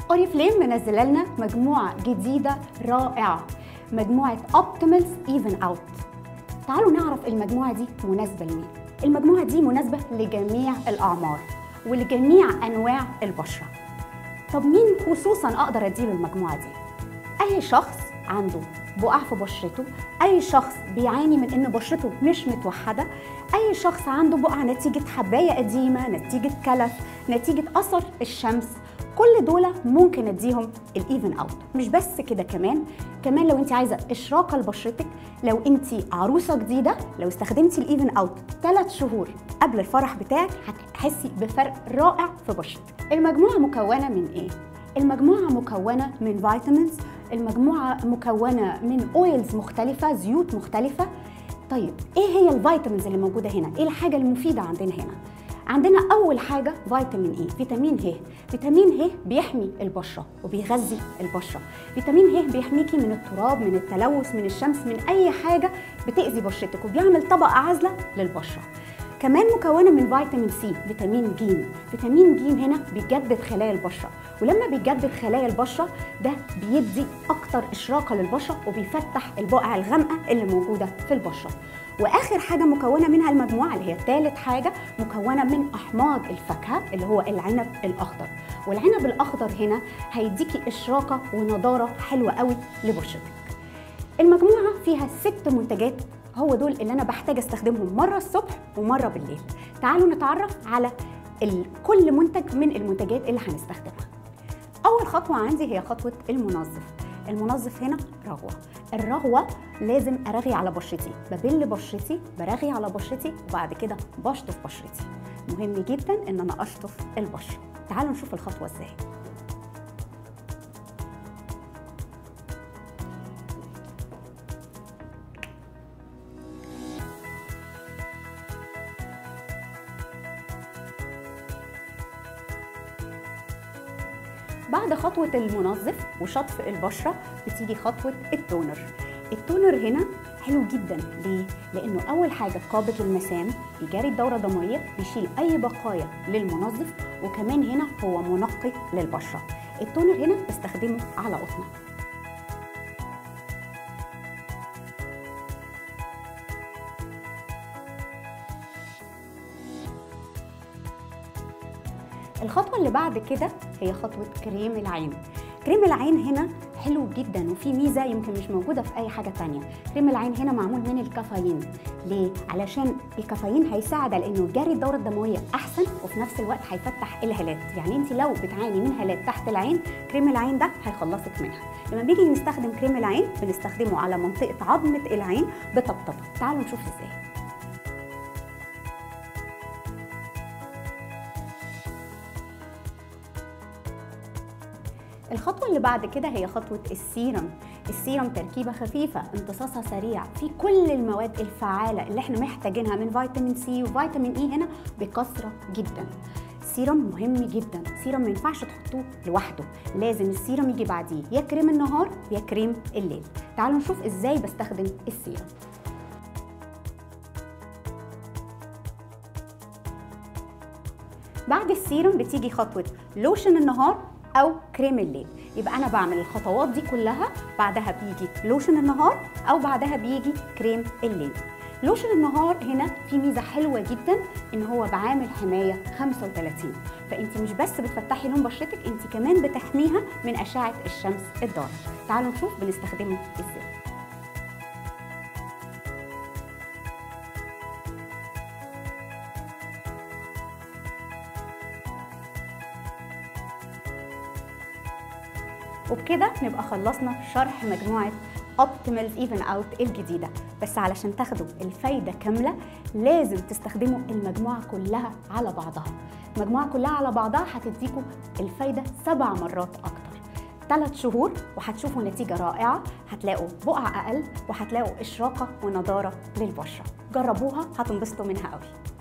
اوريفليم منزله لنا مجموعه جديده رائعه مجموعه اوبتيمالز ايفن اوت تعالوا نعرف المجموعه دي مناسبه لمين المجموعه دي مناسبه لجميع الاعمار ولجميع انواع البشره طب مين خصوصا اقدر اديله المجموعه دي اي شخص عنده بقع في بشرته اي شخص بيعاني من ان بشرته مش متوحده اي شخص عنده بقع نتيجه حبايه قديمه نتيجه كلف نتيجه اثر الشمس كل دول ممكن اديهم الايفن اوت مش بس كده كمان كمان لو انت عايزه اشراقه لبشرتك لو انت عروسه جديده لو استخدمتي الايفن اوت ثلاث شهور قبل الفرح بتاعك هتحسي بفرق رائع في بشرتك المجموعه مكونه من ايه المجموعه مكونه من فيتامينز المجموعه مكونه من اويلز مختلفه زيوت مختلفه طيب ايه هي الفيتامينز اللي موجوده هنا ايه الحاجه المفيده عندنا هنا عندنا اول حاجه فيتامين اي فيتامين ه فيتامين ه بيحمي البشره وبيغذي البشره فيتامين ه بيحميكي من التراب من التلوث من الشمس من اي حاجه بتاذي بشرتك وبيعمل طبقه عازله للبشره كمان مكونه من فيتامين سي فيتامين ج فيتامين ج هنا بيجدد خلايا البشره ولما بيجدد خلايا البشره ده بيدي اكتر اشراقه للبشره وبيفتح البقع الغامقه اللي موجوده في البشره واخر حاجه مكونه منها المجموعه اللي هي ثالث حاجه مكونه من احماض الفاكهه اللي هو العنب الاخضر والعنب الاخضر هنا هيديكي اشراقه ونضاره حلوه قوي لبشرتك المجموعه فيها ست منتجات هو دول اللي انا بحتاج استخدمهم مره الصبح ومره بالليل تعالوا نتعرف على كل منتج من المنتجات اللي هنستخدمها اول خطوه عندي هي خطوه المنظف المنظف هنا رغوه الرغوه لازم ارغي على بشرتي ببل بشرتي برغي على بشرتي وبعد كده بشطف بشرتي مهم جدا ان انا اشطف البشره تعالوا نشوف الخطوه ازاي بعد خطوة المنظف وشطف البشرة بتيجي خطوة التونر التونر هنا حلو جدا ليه؟ لأنه أول حاجة قابض المسام بيجاري الدورة الدموية بيشيل أي بقايا للمنظف وكمان هنا هو منقي للبشرة التونر هنا بستخدمه على قطنة الخطوة اللي بعد كده هي خطوة كريم العين كريم العين هنا حلو جدا وفي ميزة يمكن مش موجودة في أي حاجة تانية كريم العين هنا معمول من الكافيين ليه؟ علشان الكافيين هيساعد على انه يجري الدورة الدموية أحسن وفي نفس الوقت هيفتح الهالات يعني انت لو بتعاني من هالات تحت العين كريم العين ده هيخلصك منها لما بيجي نستخدم كريم العين بنستخدمه على منطقة عظمة العين بطبطبة تعالوا نشوف ازاي الخطوة اللي بعد كده هي خطوة السيرم السيرم تركيبة خفيفة امتصاصها سريع في كل المواد الفعالة اللي احنا محتاجينها من فيتامين سي وفيتامين اي هنا بكثرة جدا السيرم مهم جدا السيرم ما ينفعش تحطوه لوحده لازم السيرم يجي بعديه يا كريم النهار يا كريم الليل تعالوا نشوف ازاي بستخدم السيرم بعد السيرم بتيجي خطوة لوشن النهار او كريم الليل يبقى انا بعمل الخطوات دي كلها بعدها بيجي لوشن النهار او بعدها بيجي كريم الليل لوشن النهار هنا في ميزه حلوه جدا ان هو بعامل حمايه 35 فانت مش بس بتفتحي لون بشرتك انت كمان بتحميها من اشعه الشمس الضاره تعالوا نشوف بنستخدمه ازاي وبكده نبقى خلصنا شرح مجموعة اوبتيمالز ايفن اوت الجديدة بس علشان تاخدوا الفايدة كاملة لازم تستخدموا المجموعة كلها على بعضها المجموعة كلها على بعضها هتديكوا الفايدة سبع مرات أكتر ثلاث شهور وهتشوفوا نتيجة رائعة هتلاقوا بقع أقل وهتلاقوا إشراقة ونضارة للبشرة جربوها هتنبسطوا منها قوي